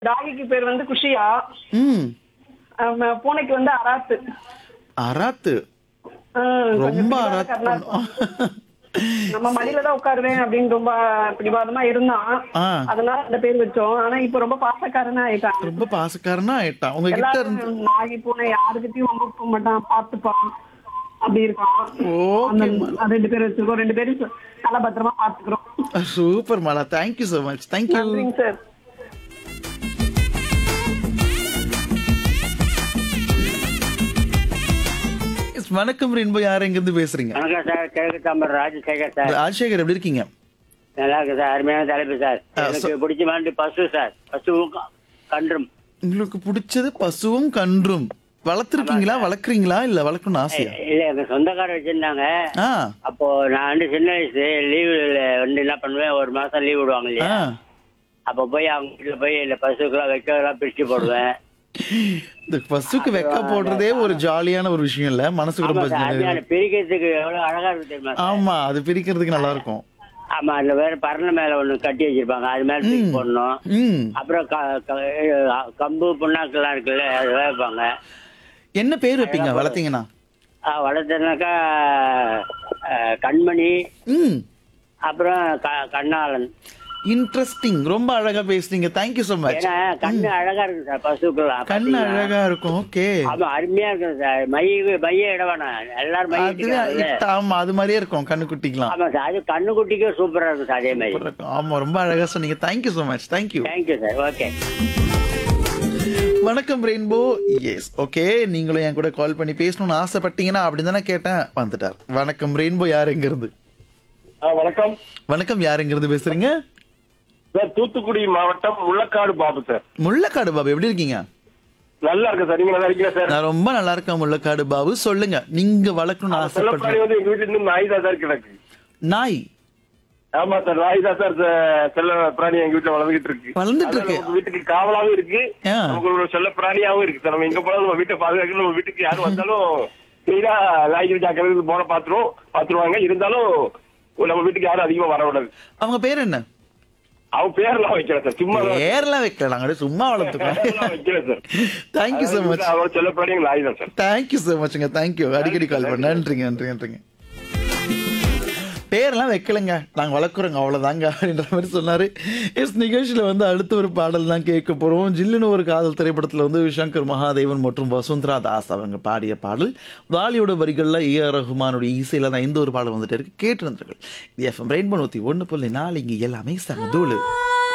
டாகிக்கு பேர் வந்து குஷியா ம் ஆமா, பூனைக்கு வந்து அராத்து அராத்து ஆ, கொஞ்சம் ரொம்ப பிடிவாத அராத்து காரனா இருக்கும். நம்ம மடியில தான் உட்காருவேன் அப்படின்னு ரொம்ப பிடிவாதமா இருந்தான் ஆ அதனால அந்த பேர் வச்சோம் ஆனா இப்ப ரொம்ப பாசக்காரனா ஆயிட்டான் ரொம்ப பாசக்காரனா ஆயிட்டான் உங்ககிட்ட இருந்து எல்லாரும் நாகி பூனை யாருக்கிட்டையும் ரொம்ப போக மாட்டான் பாத்துப்பான் அப்படி இருக்கான் ஓகே அந்த ரெண்டு பேரும் வச்சிருக்கோம் ரெண்டு பேரும் நல்லா பத்திரமா பாத்துக்கிறோம் super Mala thank you so much thank you நன்றிங்க சார் வணக்கம் ரென்போ யார் எங்க இருந்து பேசுறீங்க வணக்கம் சார் கிழக்கு தாம்பரம் ராஜசேகர் சார் ராஜசேகர் எப்படி இருக்கீங்க நல்லா இருக்கு சார் அருமையான தலைப்பு சார் ஆ, எனக்கு பிடிச்ச மாதிரி பசு சார் பசுவும் க- கன்றும் உங்களுக்கு பிடிச்சது பசுவும் கன்றும் வளர்த்துருக்கீங்களா வளர்க்குறீங்களா இல்ல வளர்க்கணும்னு ஆசையா இல்ல எங்க சொந்தக்காரர் வச்சிருந்தாங்க ஆ அப்போ நான் வந்து சின்ன வயசு லீவுல வந்து என்ன பண்ணுவேன் ஒரு மாசம் லீவ் விடுவாங்க ஆ இல்லையா அப்ப போய் அவங்க வீட்டுல போய் இந்த பசுக்கெல்லாம் வைக்கிறதெல்லாம் பிரிச்சு போடுவேன் இந்த பசுக்கு வெக்க போடுறதே ஒரு ஜாலியான ஒரு விஷயம் இல்ல மனசுக்கு ஆமா ரொம்ப சார் ஜாலியா அருமையான பிரிக்கிறதுக்கு எவ்வளவு அழகா இருக்கு தெரியுமா சார்? ஆமா அது பிரிக்கிறதுக்கு நல்லா இருக்கும் ஆமா அதுல வேற பரண மேல ஒண்ணு கட்டி வச்சிருப்பாங்க அது மேல தூக்கி போடணும் ம் அப்புறம் க- க- கம்பு புண்ணாக்கெல்லாம் இருக்குல்ல அது வைப்பாங்க என்ன பேர் வைப்பீங்க வளர்த்தீங்கன்னா ஆ, வளர்த்தனாக்கா அஹ், கண்மணி ம் அப்புறம் க- கண்ணாளன் இன்ட்ரெஸ்டிங் ரொம்ப அழகா பேசுறீங்க தேங்க்யூ so மச் ஏன்னா கண்ணு அழகா இருக்கு சார் பசுக்கெல்லாம் கண்ணு பாத்தீங்கன்னா. அழகா இருக்கும் ஓகே ஆமா அருமையா இருக்கு சார் மைய மைய இட வேணாம் எல்லாரும் மைய அதுவே இட்டுக்கிறாங்கல்ல. it- ஆமா அது மாதிரியே இருக்கும் கண்ணு குட்டிக்கலாம் ஆமா சார் அது கண்ணு குட்டிக்கும் சூப்பரா இருக்கும் சார் அதே மாதிரி இருக்கும். ஆமா ரொம்ப அழகா சொன்னீங்க thank you so much thank you thank you sir okay வணக்கம் ரெயின்போ எஸ் ஓகே நீங்களும் என் கூட கால் பண்ணி பேசணும்னு ஆசைப்பட்டீங்கன்னா அப்படி தானே கேட்டேன் வந்துட்டார் வணக்கம் ரெயின்போ யார் எங்க இருந்து வணக்கம் வணக்கம் யார் எங்க இருந்து பேசுறீங்க சார் தூத்துக்குடி மாவட்டம் முள்ளக்காடு பாபு சார் முள்ளக்காடு பாபு எப்படி இருக்கீங்க நல்லா இருக்கு சார் நீங்க நல்லா இருக்கீங்க சார் நான் ரொம்ப நல்லா இருக்கேன் முள்ளக்காடு பாபு சொல்லுங்க நீங்க வளர்க்கணும்னு செல்லப்பிராணி ஆசைப்படுறேன் வந்து எங்க வீட்டுல இருந்து நாய் தான் சார் கிடக்கு நாய் ஆமா சார் நாய் தான் சார் செ- செல்ல பிராணி எங்க வீட்டுல வளர்ந்துகிட்டு இருக்கு வளர்ந்துட்டு இருக்கு. அது நமக்கு வீட்டுக்கு காவலாவும் இருக்கு ஆ. நமக்கு ஒரு செல்ல பிராணியாவும் இருக்கு சார் நம்ம எங்க போனாலும் நம்ம வீட்டை பாதுகாக்க நம்ம வீட்டுக்கு யாரும் வந்தாலும் கிளீனா நாய்கள் ஜாக்கிரதை போன பாத்துருவோம் பாத்துருவாங்க இருந்தாலும் நம்ம வீட்டுக்கு யாரும் அதிகமா வர விடாது அவங்க பேர் என்ன அவன் பேர்லாம் வைக்கல சார் சும்மா தான் பேர்லாம் வைக்கல நாங்க அப்படியே சும்மா வளர்த்துக்கோம் பேர்லாம் வைக்கல சார் தேங்க்யூ so மச் அவரோட செல்ல பிராணி நாய் தான் சார் தேங்க்யூ so மச்ங்க தேங்க்யூ அடிக்கடி கால் பண்ண நன்றிங்க நன்றி நன்றிங்க பேரெல்லாம் வைக்கலங்க நாங்க வளர்க்குறோங்க அவ்வளவுதாங்க அப்படின்ற மாதிரி சொன்னாரு எஸ் நிகழ்ச்சியில வந்து அடுத்த ஒரு பாடல் தான் கேட்க போறோம் ஜில்லுன்னு ஒரு காதல் திரைப்படத்துல வந்து சங்கர் மகாதேவன் மற்றும் வசுந்தரா தாஸ் அவங்க பாடிய பாடல் வாலியோட வரிகள்ல ஏ ஆர் ரஹ்மானுடைய இசையில தான் இந்த ஒரு பாடல் வந்துட்டு இருக்கு கேட்டு இருந்திருக்கள் இது எஃப்எம் ரெயின்போ நூத்தி ஒன்று புள்ளி நாலு இங்க எல்லாமே சங்கதூளு